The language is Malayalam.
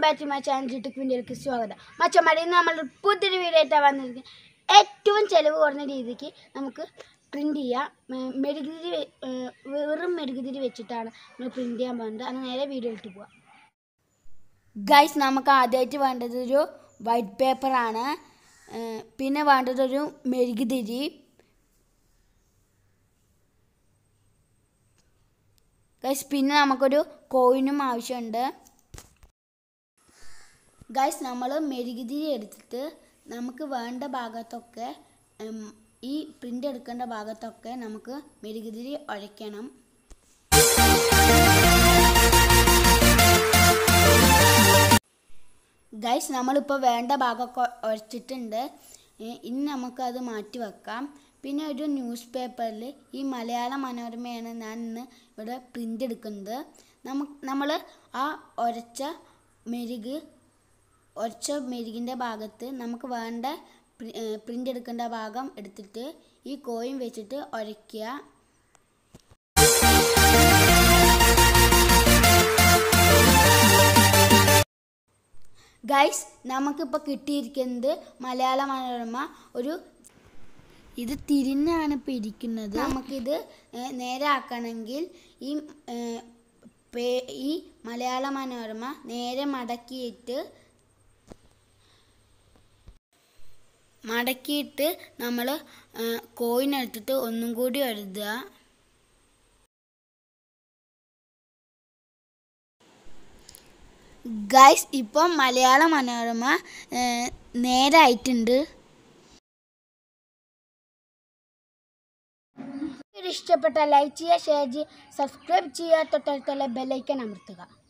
back to my channel YouTube വീഡിയോയിലേക്ക് സ്വാഗതം മച്ചന്മാരെ ഇന്ന് നമ്മൾ പുതിയൊരു വീഡിയോ ആയിട്ടാണ് വന്നിരിക്കുന്നത് ഏറ്റവും ചിലവ് കുറഞ്ഞ രീതിക്ക് നമുക്ക് പ്രിൻ്റ് ചെയ്യാം മെ- മെഴുകുതിരി വെ- ഏർ വെറും മെഴുകുതിരി വെച്ചിട്ടാണ് നമ്മൾ പ്രിൻ്റ് ചെയ്യാൻ പോകുന്നത് അത് നേരെ വീഡിയോയിലിട്ട് പോവാം ഗൈസ് നമുക്ക് ആദ്യമായിട്ട് വേണ്ടത് ഒരു വൈറ്റ് പേപ്പറാണ് പിന്നെ വേണ്ടത് ഒരു മെഴുകുതിരി ഗൈസ് പിന്നെ നമുക്കൊരു കോയിനും ആവശ്യമുണ്ട് ഗൈസ് നമ്മൾ മെഴുകുതിരി എടുത്തിട്ട് നമുക്ക് വേണ്ട ഭാഗത്തൊക്കെ ഉം, ഈ പ്രിൻ്റ് എടുക്കേണ്ട ഭാഗത്തൊക്കെ നമുക്ക് മെഴുകുതിരി ഉഴയ്ക്കണം ഗൈസ് നമ്മളിപ്പോൾ വേണ്ട ഭാഗമൊക്കെ ഉഴച്ചിട്ടുണ്ട് ഏ, ഇനി നമുക്കത് മാറ്റി വെക്കാം പിന്നെ ഒരു ന്യൂസ് പേപ്പറിൽ ഈ മലയാള മനോരമയാണ് ഞാൻ ഇന്ന് ഇവിടെ പ്രിൻ്റ് എടുക്കുന്നത് നമുക്ക് നമ്മൾ ആ ഉരച്ച മെഴുക് ഉരച്ച മെഴുകിൻ്റെ ഭാഗത്ത് നമുക്ക് വേണ്ട പ്രിൻ്റ് എടുക്കേണ്ട ഭാഗം എടുത്തിട്ട് ഈ കോയിൻ വെച്ചിട്ട് ഉരയ്ക്കുക ഗൈസ് നമുക്കിപ്പോൾ കിട്ടിയിരിക്കുന്നത് മലയാള മനോരമ ഒരു ഇത് തിരിഞ്ഞാണ് ഇപ്പോൾ ഇരിക്കുന്നത് നമുക്കിത് ഏ, നേരെ ആക്കണമെങ്കിൽ ഈ ഏ, പേ- ഈ മലയാള മനോരമ നേരെ മടക്കിയിട്ട് മടക്കിയിട്ട് നമ്മൾ കോയിൻ എടുത്തിട്ട് ഒന്നും കൂടി എഴുതുക ഗൈസ് ഇപ്പം മലയാള മനോരമ ഏ, നേരായിട്ടുണ്ട് ഇഷ്ടപ്പെട്ട ലൈക്ക് ചെയ്യുക ഷെയർ ചെയ്യുക സബ്സ്ക്രൈബ് ചെയ്യുക തൊട്ടടുത്തുള്ള ബെല്ലൈക്കൻ അമർത്തുക